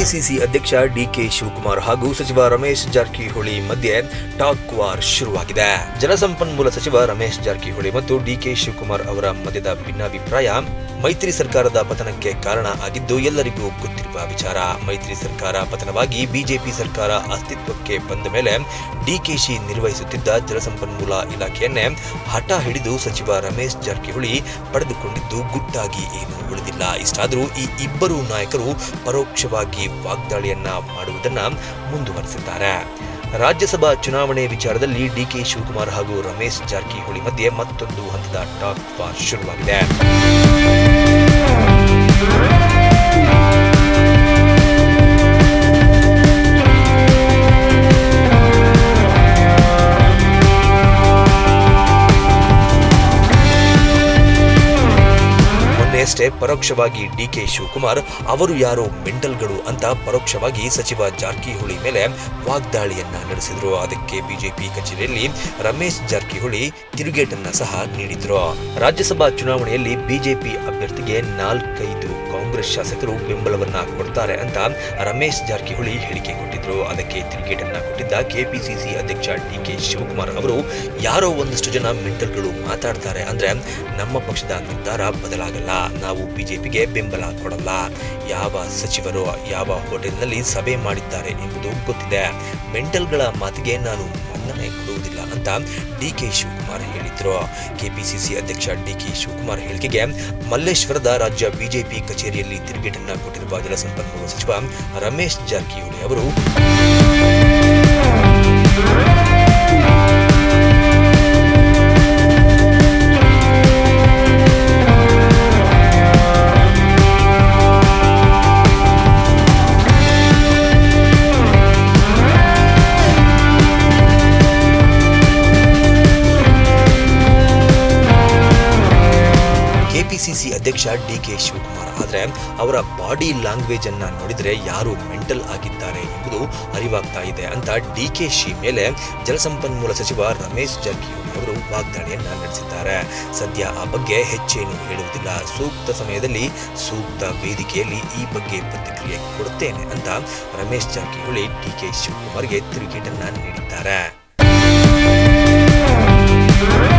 KPCC ಅಧ್ಯಕ್ಷ DK Shivakumar ಹಾಗೂ ಸಚಿವ ರಮೇಶ್ ಜಾರಕಿಹೊಳಿ ಮಧ್ಯೆ ಟಾಕ್ ವಾರ್ ಶುರುವಾಗಿದೆ ಜಲಸಂಪನ್ಮೂಲ ಸಚಿವ ರಮೇಶ್ ಜಾರಕಿಹೊಳಿ ಮತ್ತು ಡಿಕೆ ಶಿವಕುಮಾರ್ ಅವರ ಮಧ್ಯದ ಭಿನ್ನಾಭಿಪ್ರಾಯ ಮೈತ್ರಿ ಸರ್ಕಾರದ ಪತನಕ್ಕೆ ಕಾರಣ ಆಗಿದ್ದು ಎಲ್ಲರಿಗೂ ಗೊತ್ತಿರುವ ವಿಚಾರ ಮೈತ್ರಿ ಸರ್ಕಾರ ಪತನವಾಗಿ ಬಿಜೆಪಿ ಸರ್ಕಾರ ಅಸ್ತಿತ್ವಕ್ಕೆ ಬಂದ ಮೇಲೆ ಡಿಕೆಶಿ ನಿರ್ವಹಿಸುತ್ತಿದ್ದ ಜಲಸಂಪನ್ಮೂಲ ಇಲಾಖೆಯನ್ನೇ ಹಠ ಹಿಡಿದು ಸಚಿವ ರಮೇಶ್ ಜಾರಕಿಹೊಳಿ ಪಡೆದುಕೊಂಡಿದ್ದು ಗುಟ್ಟಾಗಿ ಏನು ಉಳಿದಿಲ್ಲ ಇಷ್ಟಾದರೂ ಈ ಇಬ್ಬರು ನಾಯಕರು ಪರೋಕ್ಷವಾಗಿ ವಾಗ್ದಾಳಿಯನ್ನ ಮಾಡುವುದನ್ನ ಮುಂದುವರೆಸಿದ್ದಾರೆ ರಾಜ್ಯಸಭಾ ಚುನಾವಣೆ ವಿಚಾರದಲ್ಲಿ ಡಿಕೆ ಶಿವಕುಮಾರ್ ಹಾಗೂ ರಮೇಶ್ ಜಾರಕಿಹೊಳಿ ಮಧ್ಯೆ ಮತ್ತೊಂದು ಹಂತದ ಟಾಕ್ ವಾರ್ ಶುರುವಾಗಿದೆ ಮೊನ್ನೆಯಷ್ಟೇ ಪರೋಕ್ಷವಾಗಿ ಡಿಕೆ ಶಿವಕುಮಾರ್ ಅವರು ಯಾರೋ ಮೆಂಟಲ್ಗಳು ಅಂತ ಪರೋಕ್ಷವಾಗಿ ಸಚಿವ ಜಾರಕಿಹೊಳಿ ಮೇಲೆ ವಾಗ್ದಾಳಿಯನ್ನ ನಡೆಸಿದ್ರು ಅದಕ್ಕೆ ಬಿಜೆಪಿ ಕಚೇರಿಯಲ್ಲಿ ರಮೇಶ್ ಜಾರಕಿಹೊಳಿ ತಿರುಗೇಟನ್ನ ಸಹ ನೀಡಿದ್ರು ರಾಜ್ಯಸಭಾ ಚುನಾವಣೆಯಲ್ಲಿ ಬಿಜೆಪಿ ಅಭ್ಯರ್ಥಿಗೆ ನಾಲ್ಕೈದು ಕಾಂಗ್ರೆಸ್ ಶಾಸಕರು ಬೆಂಬಲವನ್ನ ಕೊಡ್ತಾರೆ ಅಂತ ರಮೇಶ್ ಜಾರಕಿಹೊಳಿ ಹೇಳಿಕೆ ಕೊಟ್ಟಿದ್ರು ಅದಕ್ಕೆ ತಿರುಗೇಟನ್ನ ಕೊಟ್ಟಿದ್ದ ಕೆಪಿಸಿಸಿ ಅಧ್ಯಕ್ಷ ಡಿಕೆ ಶಿವಕುಮಾರ್ ಅವರು ಯಾರೋ ಒಂದಷ್ಟು ಜನ ಮೆಂಟಲ್ಗಳು ಮಾತಾಡ್ತಾರೆ ಅಂದ್ರೆ ನಮ್ಮ ಪಕ್ಷದ ನಿರ್ಧಾರ ಬದಲಾಗಲ್ಲ ನಾವು ಬಿಜೆಪಿಗೆ ಬೆಂಬಲ ಕೊಡಲ್ಲ ಯಾವ ಸಚಿವರು ಯಾವ ಹೋಟೆಲ್ನಲ್ಲಿ ಸಭೆ ಮಾಡಿದ್ದಾರೆ ಎಂಬುದು ಗೊತ್ತಿದೆ ಮೆಂಟಲ್ಗಳ ಮಾತಿಗೆ ನಾನು ಮನ್ನಣೆ ಕೊಡುವುದಿಲ್ಲ ಅಂತ ಡಿಕೆ ಶಿವಕುಮಾರ್ ಹೇಳಿದ್ರು ಕೆಪಿಸಿಸಿ ಅಧ್ಯಕ್ಷ ಡಿಕೆ ಶಿವಕುಮಾರ್ ಹೇಳಿಕೆಗೆ ಮಲ್ಲೇಶ್ವರದ ರಾಜ್ಯ ಬಿಜೆಪಿ ಕಚೇರಿಯಲ್ಲಿ ತಿರುಗೇಟನ್ನ ಕೊಟ್ಟಿರುವ ಜಲಸಂಪನ್ಮೂಲ ಸಚಿವ ರಮೇಶ್ ಜಾರಕಿಹೊಳಿ ಅವರು ಕೆಪಿಸಿಸಿ ಅಧ್ಯಕ್ಷ ಡಿ ಕೆ ಶಿವಕುಮಾರ್ ಆದರೆ ಅವರ ಬಾಡಿ ಲ್ಯಾಂಗ್ವೇಜ್ ಅನ್ನ ನೋಡಿದ್ರೆ ಯಾರು ಮೆಂಟಲ್ ಆಗಿದ್ದಾರೆ ಎಂಬುದು ಅರಿವಾಗ್ತಾ ಇದೆ ಅಂತ ಡಿ ಕೆ ಶಿ ಮೇಲೆ ಜಲಸಂಪನ್ಮೂಲ ಸಚಿವ ರಮೇಶ್ ಜಾರಕಿಹೊಳಿ ಅವರು ವಾಗ್ದಾಳಿಯನ್ನ ನಡೆಸಿದ್ದಾರೆ ಸದ್ಯ ಆ ಬಗ್ಗೆ ಹೆಚ್ಚೇನು ಹೇಳುವುದಿಲ್ಲ ಸೂಕ್ತ ಸಮಯದಲ್ಲಿ ಸೂಕ್ತ ವೇದಿಕೆಯಲ್ಲಿ ಈ ಬಗ್ಗೆ ಪ್ರತಿಕ್ರಿಯೆ ಕೊಡುತ್ತೇನೆ ಅಂತ ರಮೇಶ್ ಜಾರಕಿಹೊಳಿ ಡಿ ಕೆ ಶಿವಕುಮಾರ್ಗೆ ತಿರುಗೇಟನ್ನ ನೀಡಿದ್ದಾರೆ